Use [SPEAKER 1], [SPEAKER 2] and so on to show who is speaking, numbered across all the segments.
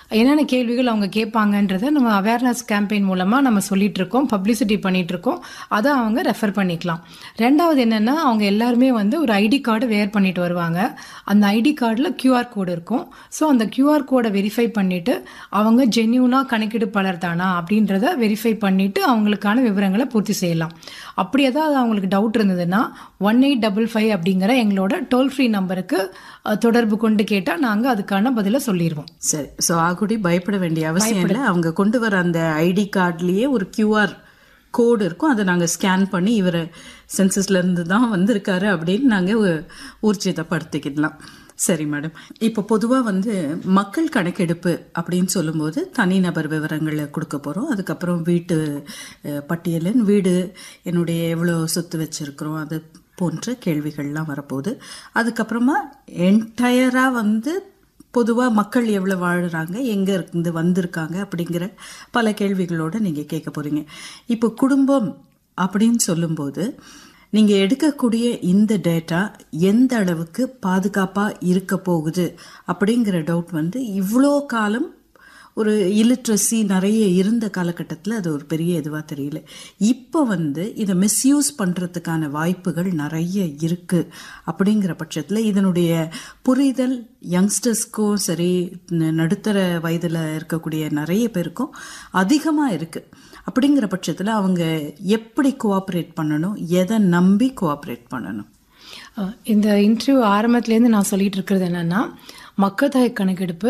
[SPEAKER 1] என்னென்ன கேள்விகள் அவங்க கேட்பாங்கன்றத நம்ம அவேர்னஸ் கேம்பெயின் மூலமாக நம்ம சொல்லிட்டு இருக்கோம் பப்ளிசிட்டி பண்ணிட்டு இருக்கோம் அதை அவங்க ரெஃபர் பண்ணிக்கலாம் ரெண்டாவது என்னென்னா அவங்க எல்லாருமே வந்து ஒரு ஐடி கார்டு வேர் பண்ணிட்டு வருவாங்க அந்த ஐடி கார்டில் கியூஆர் கோடு இருக்கும் ஸோ அந்த கியூஆர் கோடை வெரிஃபை பண்ணிவிட்டு அவங்க ஜென்யூனாக கணக்கெடுப்பாளர் தானா அப்படின்றத வெரிஃபை பண்ணிவிட்டு அவங்களுக்கான விவரங்களை பூர்த்தி செய்யலாம் அப்படி ஏதாவது அவங்களுக்கு டவுட் இருந்ததுன்னா ஒன் எயிட் டபுள் ஃபைவ் அப்படிங்கிற எங்களோட டோல் ஃப்ரீ நம்பருக்கு அஹ், தொடர்பு கொண்டு கேட்டால் நாங்கள் அதுக்கான பதிலை சொல்லிடுவோம்
[SPEAKER 2] சரி ஸோ ஆகுடி பயப்பட வேண்டிய அவசியம் இல்லை அவங்க கொண்டு வர அந்த ஐடி கார்ட்லேயே ஒரு கியூஆர் கோடு இருக்கும் அதை நாங்கள் ஸ்கேன் பண்ணி இவர் சென்சஸ்லேருந்து தான் வந்திருக்காரு அப்படின்னு நாங்கள் ஊர்ஜிதப்படுத்திக்கிடலாம் சரி மேடம் இப்போ பொதுவாக வந்து மக்கள் கணக்கெடுப்பு அப்படின்னு சொல்லும்போது தனிநபர் விவரங்களை கொடுக்க போகிறோம் அதுக்கப்புறம் வீட்டு அஹ், பட்டியலின் வீடு என்னுடைய எவ்வளோ சொத்து வச்சுருக்குறோம் அது போன்ற கேள்விகள்லாம் வரப்போகுது அதுக்கப்புறமா என்டையராக வந்து பொதுவாக மக்கள் எவ்வளோ வாழுறாங்க எங்கே இருந்து வந்திருக்காங்க அப்படிங்கிற பல கேள்விகளோடு நீங்கள் கேட்க போகிறீங்க இப்போ குடும்பம் அப்படின்னு சொல்லும்போது நீங்கள் எடுக்கக்கூடிய இந்த டேட்டா எந்த அளவுக்கு பாதுகாப்பாக இருக்க போகுது அப்படிங்கிற டவுட் வந்து இவ்வளோ காலம் ஒரு இல்லிட்ரஸி நிறைய இருந்த காலகட்டத்தில் அது ஒரு பெரிய இதுவாக தெரியல இப்போ வந்து இதை மிஸ்யூஸ் பண்ணுறதுக்கான வாய்ப்புகள் நிறைய இருக்குது அப்படிங்கிற பட்சத்தில் இதனுடைய புரிதல் யங்ஸ்டர்ஸ்க்கும் சரி ந- நடுத்தர வயதில் இருக்கக்கூடிய நிறைய பேருக்கும் அதிகமாக இருக்குது அப்படிங்கிற பட்சத்தில் அவங்க எப்படி கோஆப்ரேட் பண்ணணும் எதை நம்பி கோஆப்ரேட் பண்ணணும்
[SPEAKER 1] அஹ், இந்த இன்டர்வியூ ஆரம்பத்துலேருந்து நான் சொல்லிட்டு இருக்கிறது என்னன்னா மக்கள் தொகை கணக்கெடுப்பு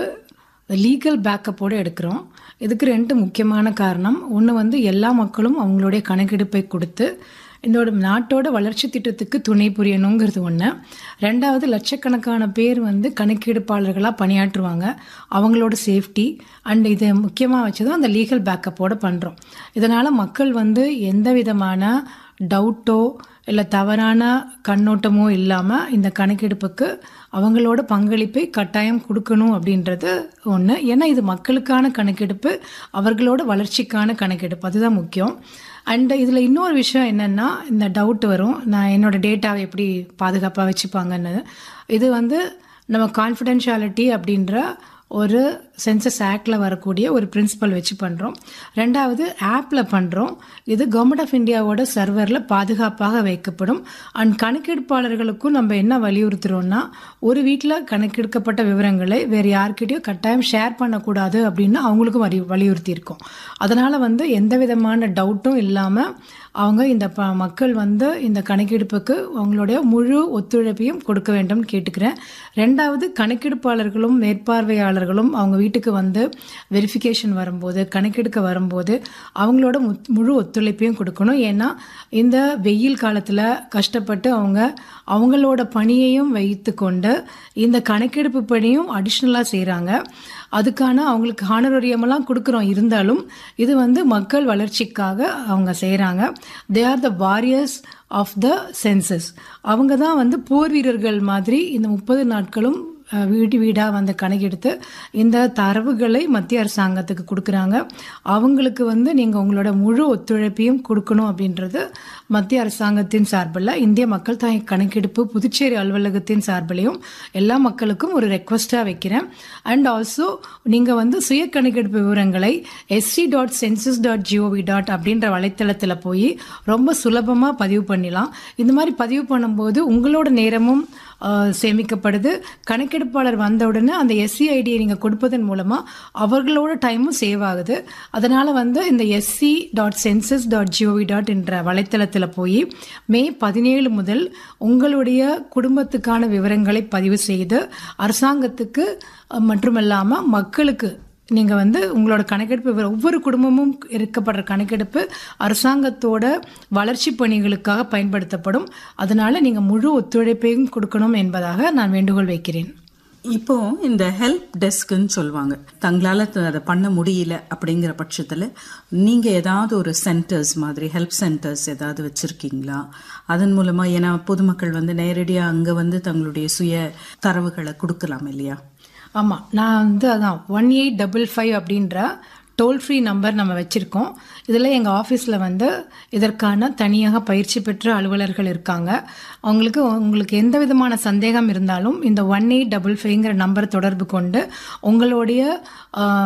[SPEAKER 1] லீகல் பேக்கப்போடு எடுக்கிறோம் இதுக்கு ரெண்டு முக்கியமான காரணம் ஒன்று வந்து எல்லா மக்களும் அவங்களுடைய கணக்கெடுப்பை கொடுத்து இதோட நாட்டோட வளர்ச்சி திட்டத்துக்கு துணை புரியணுங்கிறது ஒன்று ரெண்டாவது லட்சக்கணக்கான பேர் வந்து கணக்கெடுப்பாளர்களாக பணியாற்றுவாங்க அவங்களோட சேஃப்டி அண்ட் இதை முக்கியமாக வச்சு தான் அந்த லீகல் பேக்கப்போட பண்ணுறோம் இதனால் மக்கள் வந்து எந்த விதமான டவுட்டோ இல்லை தவறான கண்ணோட்டமோ இல்லாமல் இந்த கணக்கெடுப்புக்கு அவங்களோட பங்களிப்பை கட்டாயம் கொடுக்கணும் அப்படின்றது ஒன்று ஏன்னா இது மக்களுக்கான கணக்கெடுப்பு அவர்களோட வளர்ச்சிக்கான கணக்கெடுப்பு அதுதான் முக்கியம் அண்ட் இதில் இன்னொரு விஷயம் என்னென்னா இந்த டவுட் வரும் நான் என்னோட டேட்டாவை எப்படி பாதுகாப்பாக வச்சுப்பாங்கன்னு இது வந்து நம்ம கான்ஃபிடென்ஷியாலிட்டி அப்படின்ற ஒரு சென்சஸ் ஆக்டில் வரக்கூடிய ஒரு பிரின்சிபல் வச்சு பண்ணுறோம் ரெண்டாவது ஆப்பில் பண்ணுறோம் இது கவர்மெண்ட் ஆஃப் இந்தியாவோட சர்வரில் பாதுகாப்பாக வைக்கப்படும் அண்ட் கணக்கெடுப்பாளர்களுக்கும் நம்ம என்ன வலியுறுத்துறோம்னா ஒரு வீட்டில் கணக்கெடுக்கப்பட்ட விவரங்களை வேறு யார்கிட்டயும் கட்டாயம் ஷேர் பண்ணக்கூடாது அப்படின்னு அவங்களுக்கும் வலி வலியுறுத்தியிருக்கோம் அதனால் வந்து எந்த விதமான டவுட்டும் இல்லாமல் அவங்க இந்த ப மக்கள் வந்து இந்த கணக்கெடுப்புக்கு அவங்களுடைய முழு ஒத்துழைப்பையும் கொடுக்க வேண்டும் கேட்டுக்கிறேன் ரெண்டாவது கணக்கெடுப்பாளர்களும் மேற்பார்வையாளர்களும் அவங்க வீட்டுக்கு வந்து வெரிஃபிகேஷன் வரும்போது கணக்கெடுக்க வரும்போது அவங்களோட முத்- முழு ஒத்துழைப்பையும் கொடுக்கணும் ஏன்னா இந்த வெயில் காலத்தில் கஷ்டப்பட்டு அவங்க அவங்களோட பணியையும் வைத்து கொண்டு இந்த கணக்கெடுப்பு பணியும் அடிஷ்னலாக செய்கிறாங்க அதுக்கான அவங்களுக்கு ஹானரோரியமெல்லாம் கொடுக்குறோம் இருந்தாலும் இது வந்து மக்கள் வளர்ச்சிக்காக அவங்க செய்கிறாங்க they are the warriors of the census அவங்க தான் வந்து போர் வீரர்கள் மாதிரி இந்த முப்பது நாட்களும் அஹ், வீடு வீடாக வந்து கணக்கெடுத்து இந்த தரவுகளை மத்திய அரசாங்கத்துக்கு கொடுக்குறாங்க அவங்களுக்கு வந்து நீங்கள் உங்களோட முழு ஒத்துழைப்பையும் கொடுக்கணும் அப்படின்றது மத்திய அரசாங்கத்தின் சார்பில் இந்திய மக்கள் தொகை கணக்கெடுப்பு புதுச்சேரி அலுவலகத்தின் சார்பிலையும் எல்லா மக்களுக்கும் ஒரு ரெக்வஸ்ட்டாக வைக்கிறேன் அண்ட் ஆல்சோ நீங்கள் வந்து சுய கணக்கெடுப்பு விவரங்களை SC dot census dot GOV dot அப்படின்ற வலைத்தளத்தில் போய் ரொம்ப சுலபமாக பதிவு பண்ணிடலாம் இந்த மாதிரி பதிவு பண்ணும்போது உங்களோட நேரமும் ஆஹ், சேமிக்கப்படுது கணக்கெடுப்பாளர் வந்த உடனே அந்த எஸ்சி ஐடியை நீங்கள் கொடுப்பதன் மூலமாக அவர்களோட டைமும் சேவ் ஆகுது அதனால் வந்து இந்த SC dot census dot GOV dot என்ற வலைத்தளத்தில் போய் மே பதினேழு முதல் உங்களுடைய குடும்பத்துக்கான விவரங்களை பதிவு செய்து அரசாங்கத்துக்கு அஹ், மட்டுமல்லாமல் மக்களுக்கு நீங்கள் வந்து உங்களோட கணக்கெடுப்பு விவரம் ஒவ்வொரு குடும்பமும் இருக்கப்படுற கணக்கெடுப்பு அரசாங்கத்தோட வளர்ச்சி பணிகளுக்காக பயன்படுத்தப்படும் அதனால நீங்கள் முழு ஒத்துழைப்பையும் கொடுக்கணும் என்பதாக நான் வேண்டுகோள் வைக்கிறேன்
[SPEAKER 2] இப்போ இந்த ஹெல்ப் டெஸ்க்னு சொல்லுவாங்க தங்களால் அதை பண்ண முடியல அப்படிங்கிற பட்சத்தில் நீங்கள் ஏதாவது ஒரு சென்டர்ஸ் மாதிரி ஹெல்ப் சென்டர்ஸ் ஏதாவது வச்சுருக்கீங்களா அதன் மூலமாக ஏன்னா பொதுமக்கள் வந்து நேரடியாக அங்கே வந்து தங்களுடைய சுய தரவுகளை கொடுக்கலாம் இல்லையா
[SPEAKER 1] ஆமாம் நான் வந்து அதான் ஒன் எயிட் டபுள் ஃபைவ் அப்படின்ற டோல் ஃப்ரீ நம்பர் நம்ம வச்சுருக்கோம் இதில் எங்கள் ஆஃபீஸில் வந்து இதற்கான தனியாக பயிற்சி பெற்ற அலுவலர்கள் இருக்காங்க அவங்களுக்கு உங்களுக்கு எந்த விதமான சந்தேகம் இருந்தாலும் இந்த ஒன் எயிட் டபுள் ஃபைவ்ங்கிற நம்பர் தொடர்பு கொண்டு உங்களுடைய ஆஹ்,